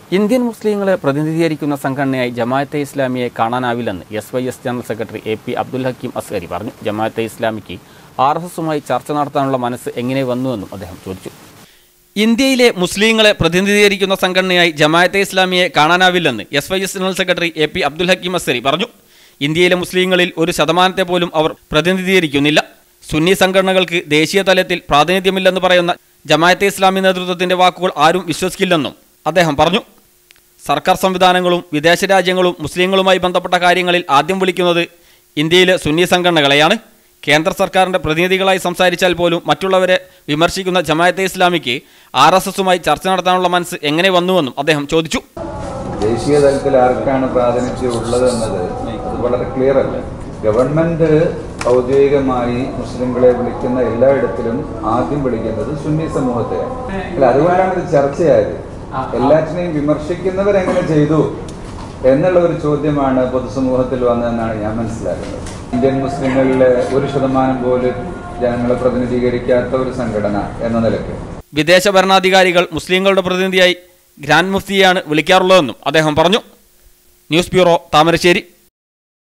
Indian മുസ്ലിങ്ങളെ പ്രതിനിധീകരിക്കുന്ന സംഘടനയായി ജമാഅത്തെ ഇസ്ലാമിയെ കാണാനാവില്ലെന്ന് S Y S general secretary A P Abdul Hakeem Askari പറഞ്ഞു ജമാഅത്തെ ഇസ്ലാമിക്ക് ആർ എസ് എസുമായി ചർച്ച നടത്താനുള്ള മനസ്സ് എങ്ങനെ വന്നുവെന്നും അദ്ദേഹം ചോദിച്ചു ഇന്ത്യയിലെ മുസ്ലിങ്ങളെ പ്രതിനിധീകരിക്കുന്ന സംഘടനയായി ജമാഅത്തെ ഇസ്ലാമിയെ കാണാനാവില്ലെന്ന് S Y S general secretary A P Abdul Hakeem Askari പറഞ്ഞു ഇന്ത്യയിലെ മുസ്ലിങ്ങളിൽ ഒരു ശതമാനത്തെ പോലും അവർ പ്രതിനിധീകരിക്കുന്നില്ല സുന്നി സംഘടനകൾക്ക് ദേശീയ തലത്തിൽ പ്രാതിനിധ്യമില്ലെന്ന് പറയുന്ന ജമാഅത്തെ ഇസ്ലാമി നേതൃത്വത്തിന്റെ വാക്കുകൾ ആരും വിശ്വസിക്കില്ലെന്നും അദ്ദേഹം പറഞ്ഞു സർക്കാർ സംവിധാനങ്ങളും വിദേശ രാജ്യങ്ങളും മുസ്ലിങ്ങളുമായി ബന്ധപ്പെട്ട കാര്യങ്ങളിൽ ആദ്യം വിളിക്കുന്നത് ഇന്ത്യയിലെ സുന്നി സംഘടനകളെയാണ് കേന്ദ്ര സർക്കാരിന്റെ പ്രതിനിധികളായി സംസാരിച്ചാൽ പോലും മറ്റുള്ളവരെ വിമർശിക്കുന്ന ജമാഅത്തെ ഇസ്ലാമിക്ക് ആർ എസ് എസുമായി ചർച്ച നടത്താനുള്ള മനസ്സ് എങ്ങനെ വന്നുവെന്നും അദ്ദേഹം ചോദിച്ചു ദേശീയ തലത്തിൽ ആർക്കാണ് പ്രാതിനിധ്യം ഉള്ളതെന്നത് അത് വളരെ ക്ലിയർ അല്ല ഗവൺമെന്റ് ഔദ്യോഗികമായി മുസ്ലിങ്ങളെ വിളിക്കുന്ന എല്ലായിടത്തിലും ആദ്യം വിളിക്കുന്നത് സുന്നി സമൂഹത്തെയാണ് അല്ല അതുകൊണ്ടാണ് ഇത് ചർച്ചയായത് എല്ലാറ്റിനെയും വിമർശിക്കുന്നവരെങ്ങനെ ചെയ്തു എന്നുള്ള ഒരു ചോദ്യമാണ് പൊതുസമൂഹത്തിൽ വന്നതെന്നാണ് ഞാൻ മനസ്സിലാക്കുന്നത് ഇന്ത്യൻ മുസ്ലിങ്ങളിലെ ഒരു ശതമാനം പോലും ജനങ്ങളെ പ്രതിനിധീകരിക്കാത്ത ഒരു സംഘടന എന്ന നിലയ്ക്ക് വിദേശ ഭരണാധികാരികൾ മുസ്ലിങ്ങളുടെ പ്രതിനിധിയായി ഗ്രാൻഡ് മുഫ്തിയെയാണ് വിളിക്കാറുള്ളതെന്നും അദ്ദേഹം പറഞ്ഞു ന്യൂസ് ബ്യൂറോ താമരശ്ശേരി